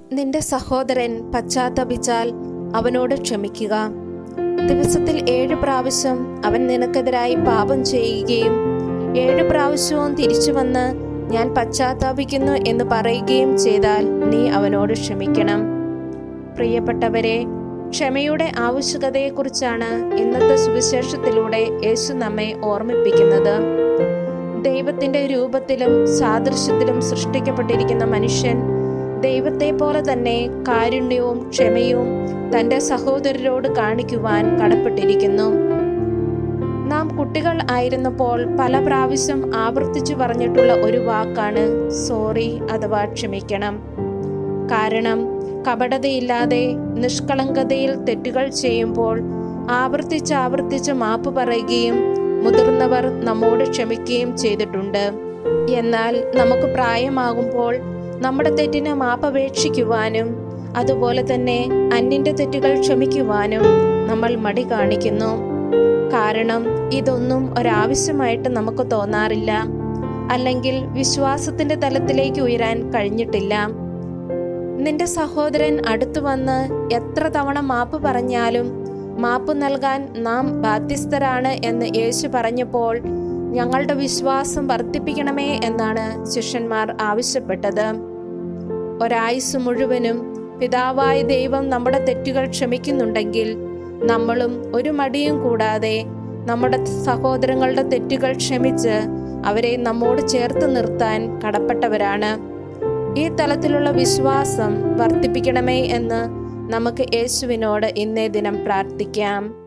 നിന്റെ സഹോദരൻ പശ്ചാത്തപിച്ചാൽ അവനോട് ക്ഷമിക്കുക ദിവസത്തിൽ ഏഴ് പ്രാവശ്യം അവൻ നിനക്കെതിരായി പാപം ചെയ്യുകയും ഏഴ് പ്രാവശ്യവും തിരിച്ചു വന്ന് ഞാൻ പശ്ചാത്താപിക്കുന്നു എന്ന് പറയുകയും ചെയ്താൽ നീ അവനോട് ക്ഷമിക്കണം പ്രിയപ്പെട്ടവരെ ക്ഷമയുടെ ആവശ്യകതയെക്കുറിച്ചാണ് ഇന്നത്തെ സുവിശേഷത്തിലൂടെ യേശു നമ്മെ ഓർമ്മിപ്പിക്കുന്നത് ദൈവത്തിന്റെ രൂപത്തിലും സാദൃശ്യത്തിലും സൃഷ്ടിക്കപ്പെട്ടിരിക്കുന്ന മനുഷ്യൻ ദൈവത്തെ പോലെ തന്നെ കാരുണ്യവും ക്ഷമയും തന്റെ സഹോദരരോട് കാണിക്കുവാൻ കടപ്പെട്ടിരിക്കുന്നു നാം കുട്ടികൾ ആയിരുന്നപ്പോൾ പല പ്രാവശ്യം ആവർത്തിച്ചു പറഞ്ഞിട്ടുള്ള ഒരു വാക്കാണ് സോറി അഥവാ ക്ഷമിക്കണം കാരണം കപടതയില്ലാതെ നിഷ്കളങ്കതയിൽ തെറ്റുകൾ ചെയ്യുമ്പോൾ ആവർത്തിച്ച് ആവർത്തിച്ച് മാപ്പ് പറയുകയും മുതിർന്നവർ നമ്മോട് ക്ഷമിക്കുകയും ചെയ്തിട്ടുണ്ട് എന്നാൽ നമുക്ക് പ്രായമാകുമ്പോൾ നമ്മുടെ തെറ്റിന് മാപ്പപേക്ഷിക്കുവാനും അതുപോലെ തന്നെ അന്യന്റെ തെറ്റുകൾ ക്ഷമിക്കുവാനും നമ്മൾ മടി കാണിക്കുന്നു കാരണം ഇതൊന്നും ഒരാവശ്യമായിട്ട് നമുക്ക് തോന്നാറില്ല അല്ലെങ്കിൽ വിശ്വാസത്തിന്റെ തലത്തിലേക്ക് ഉയരാൻ കഴിഞ്ഞിട്ടില്ല നിന്റെ സഹോദരൻ അടുത്തു വന്ന് എത്ര തവണ മാപ്പ് പറഞ്ഞാലും മാപ്പ് നൽകാൻ നാം ബാധ്യസ്ഥരാണ് എന്ന് യേശു പറഞ്ഞപ്പോൾ ഞങ്ങളുടെ വിശ്വാസം വർദ്ധിപ്പിക്കണമേ എന്നാണ് ശിഷ്യന്മാർ ആവശ്യപ്പെട്ടത് ഒരായുസ് മുഴുവനും പിതാവായ ദൈവം നമ്മുടെ തെറ്റുകൾ ക്ഷമിക്കുന്നുണ്ടെങ്കിൽ നമ്മളും ഒരു മടിയും കൂടാതെ നമ്മുടെ സഹോദരങ്ങളുടെ തെറ്റുകൾ ക്ഷമിച്ച് അവരെ നമ്മോട് ചേർത്ത് നിർത്താൻ കടപ്പെട്ടവരാണ് ഈ തലത്തിലുള്ള വിശ്വാസം വർദ്ധിപ്പിക്കണമേ എന്ന് നമുക്ക് യേശുവിനോട് ഇന്നേ ദിനം പ്രാർത്ഥിക്കാം